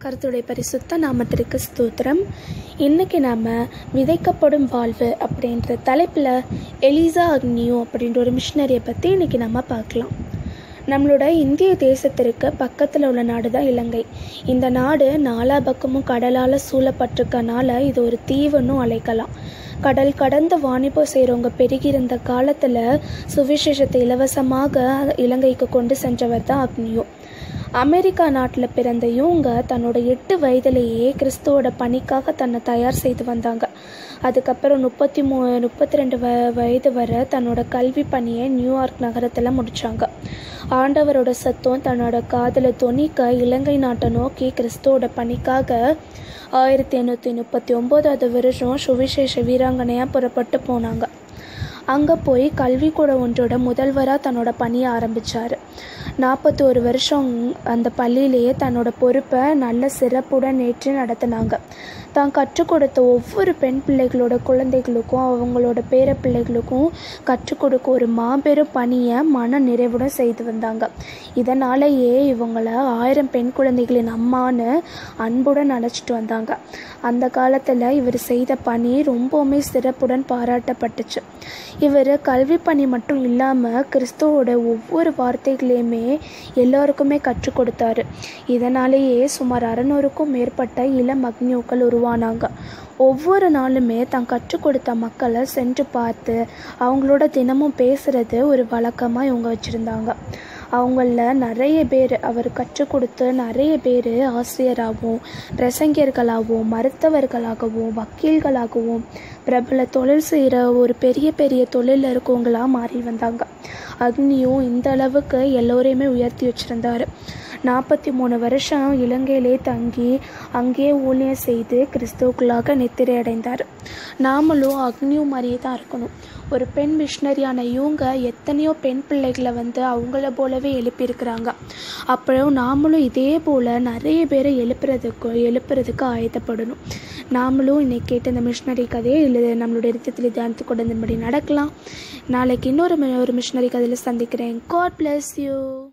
கருத்துடைய பரிசுத்த நாமத்திற்கு ஸ்தோத்திரம் இன்னைக்கு நாம் விதைக்கப்படும் வாழ்வு அப்படின்ற தலைப்பில் எலிசா அக்னியோ அப்படின்ற ஒரு மிஷினரியை பற்றி இன்னைக்கு நம்ம பார்க்கலாம் நம்மளோட இந்திய தேசத்திற்கு பக்கத்தில் உள்ள நாடு தான் இலங்கை இந்த நாடு நாலா பக்கமும் கடலால் சூழப்பட்டிருக்கனால இது ஒரு தீவுன்னு அழைக்கலாம் கடல் கடந்த வாணிபம் செய்கிறவங்க பெருகியிருந்த காலத்தில் சுவிசேஷத்தை இலவசமாக இலங்கைக்கு கொண்டு சென்றவர் தான் அக்னியோ அமெரிக்கா நாட்டில் பிறந்த இவங்க தன்னோட எட்டு வயதிலேயே கிறிஸ்துவோட பணிக்காக தன்னை தயார் செய்து வந்தாங்க அதுக்கப்புறம் முப்பத்தி மூ முப்பத்தி ரெண்டு வ வயது வரை தன்னோட கல்வி பணியை நியூயார்க் நகரத்தில் முடித்தாங்க ஆண்டவரோட சத்தம் தன்னோட காதில் தொனிக்க இலங்கை நாட்டை நோக்கி கிறிஸ்துவோட பணிக்காக ஆயிரத்தி எண்ணூற்றி முப்பத்தி ஒம்போதாவது வருஷம் சுவிசேஷ வீராங்கனையாக புறப்பட்டு போனாங்க அங்கே போய் கல்விக்கூட ஒன்றோட முதல்வராக தன்னோட பணியை ஆரம்பித்தார் நாற்பத்தோரு வருஷம் அந்த பள்ளியிலேயே தன்னோட பொறுப்பை நல்ல சிறப்புடன் ஏற்று நடத்தினாங்க தான் கற்றுக் கொடுத்த ஒவ்வொரு பெண் பிள்ளைகளோட குழந்தைகளுக்கும் அவங்களோட பேர பிள்ளைகளுக்கும் கற்றுக் கொடுக்க ஒரு மாபெரும் பணியை மன நிறைவுடன் செய்து வந்தாங்க இதனாலேயே இவங்கள ஆயிரம் பெண் குழந்தைகளின் அம்மான்னு அன்புடன் அழைச்சிட்டு வந்தாங்க அந்த காலத்தில் இவர் செய்த பணி ரொம்பவுமே சிறப்புடன் பாராட்டப்பட்டுச்சு இவர் கல்வி பணி மட்டும் இல்லாமல் கிறிஸ்துவோட ஒவ்வொரு வார்த்தைகளையுமே எல்லோருக்குமே கற்றுக் கொடுத்தாரு இதனாலேயே சுமார் அறநூறுக்கும் மேற்பட்ட இளம் அக்னியோக்கள் உருவானாங்க ஒவ்வொரு நாளுமே தான் கற்றுக் கொடுத்த மக்களை சென்று பார்த்து அவங்களோட தினமும் பேசுகிறது ஒரு வழக்கமாக இவங்க வச்சுருந்தாங்க அவங்களில் நிறைய பேர் அவர் கற்றுக் கொடுத்து நிறைய பேர் ஆசிரியராகவும் பிரசங்கியர்களாகவும் மருத்துவர்களாகவும் வக்கீல்களாகவும் பிரபல தொழில் செய்கிற ஒரு பெரிய பெரிய தொழிலில் இருக்கவங்களாக மாறி வந்தாங்க அக்னியும் இந்த அளவுக்கு எல்லோரையுமே உயர்த்தி வச்சுருந்தார் நாற்பத்தி மூணு வருஷம் இலங்கையிலே தங்கி அங்கேயே ஊழியம் செய்து கிறிஸ்துவுக்குள்ளாக நித்திரை அடைந்தார் நாமளும் அக்னியும் மாதிரியே தான் இருக்கணும் ஒரு பெண் மிஷினரியான இவங்க எத்தனையோ பெண் பிள்ளைகளை வந்து அவங்கள போலவே எழுப்பியிருக்கிறாங்க அப்புறம் நாமளும் இதே போல் நிறைய பேரை எழுப்புறதுக்கு எழுப்புறதுக்கு ஆயத்தப்படணும் நாமளும் இன்னைக்கு கேட்ட இந்த மிஷினரி கதையை இல்லை நம்மளுடைய இருத்தத்தில் தியானத்து கொண்டு நடக்கலாம் நாளைக்கு இன்னொரு ஒரு மிஷினரி கதையில் சந்திக்கிறேன் காட் பிளஸ் யூ